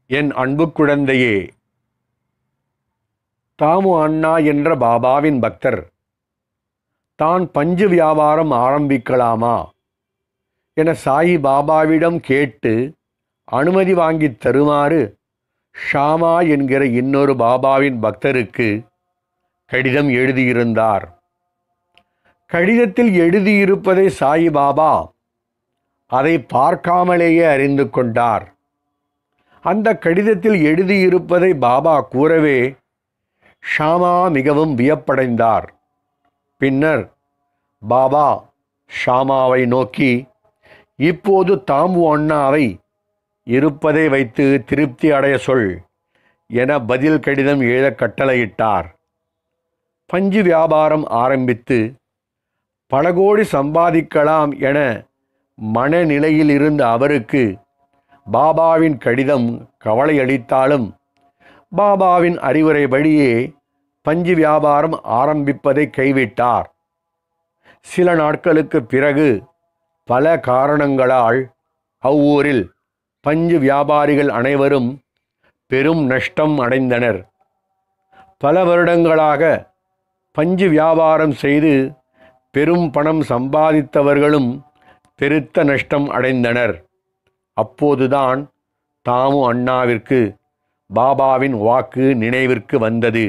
என் அன்பு குழந்தையே தாமு அண்ணா என்ற பாபாவின் பக்தர் தான் பஞ்சு வியாபாரம் ஆரம்பிக்கலாமா என சாயி பாபாவிடம் கேட்டு அனுமதி வாங்கித் தருமாறு ஷாமா என்கிற இன்னொரு பாபாவின் பக்தருக்கு கடிதம் எழுதியிருந்தார் கடிதத்தில் எழுதியிருப்பதை சாயி பாபா அதை பார்க்காமலேயே அறிந்து கொண்டார் அந்த கடிதத்தில் எழுதியிருப்பதை பாபா கூறவே ஷாமா மிகவும் வியப்படைந்தார் பின்னர் பாபா ஷாமாவை நோக்கி இப்போது தாம்பு அண்ணாவை இருப்பதை வைத்து திருப்தி அடைய சொல் என பதில் கடிதம் எழுத கட்டளையிட்டார் பஞ்சு வியாபாரம் ஆரம்பித்து பல கோடி சம்பாதிக்கலாம் என மனநிலையில் இருந்த அவருக்கு பாபாவின் கடிதம் கவலை அளித்தாலும் பாபாவின் அறிவுரைப்படியே பஞ்சு வியாபாரம் ஆரம்பிப்பதை கைவிட்டார் சில நாட்களுக்கு பிறகு பல காரணங்களால் அவ்வூரில் பஞ்சு வியாபாரிகள் அனைவரும் பெரும் நஷ்டம் அடைந்தனர் பல வருடங்களாக பஞ்சு வியாபாரம் செய்து பெரும் பணம் சம்பாதித்தவர்களும் பெருத்த நஷ்டம் அடைந்தனர் அப்போதுதான் தாமு அண்ணாவிற்கு பாபாவின் வாக்கு நினைவிற்கு வந்தது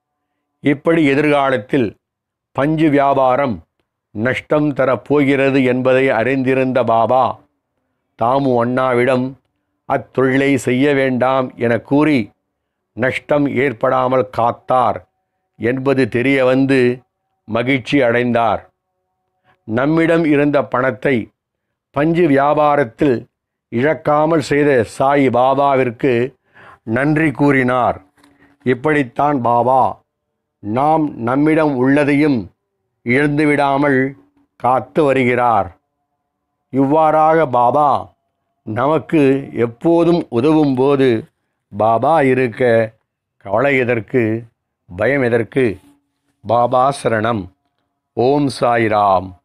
இப்படி எதிர்காலத்தில் பஞ்சு வியாபாரம் நஷ்டம் தரப்போகிறது என்பதை அறிந்திருந்த பாபா தாமு அண்ணாவிடம் அத்தொழிலை செய்ய வேண்டாம் என கூறி நஷ்டம் ஏற்படாமல் காத்தார் என்பது தெரிய வந்து மகிழ்ச்சி அடைந்தார் நம்மிடம் இருந்த பணத்தை பஞ்சு வியாபாரத்தில் இழக்காமல் செய்த சாய் பாபாவிற்கு நன்றி கூறினார் இப்படித்தான் பாபா நாம் நம்மிடம் உள்ளதையும் இழந்துவிடாமல் காத்து வருகிறார் இவ்வாறாக பாபா நமக்கு எப்போதும் உதவும் போது பாபா இருக்க கவலை எதற்கு பயம் எதற்கு பாபா சரணம் ஓம் சாய்ராம்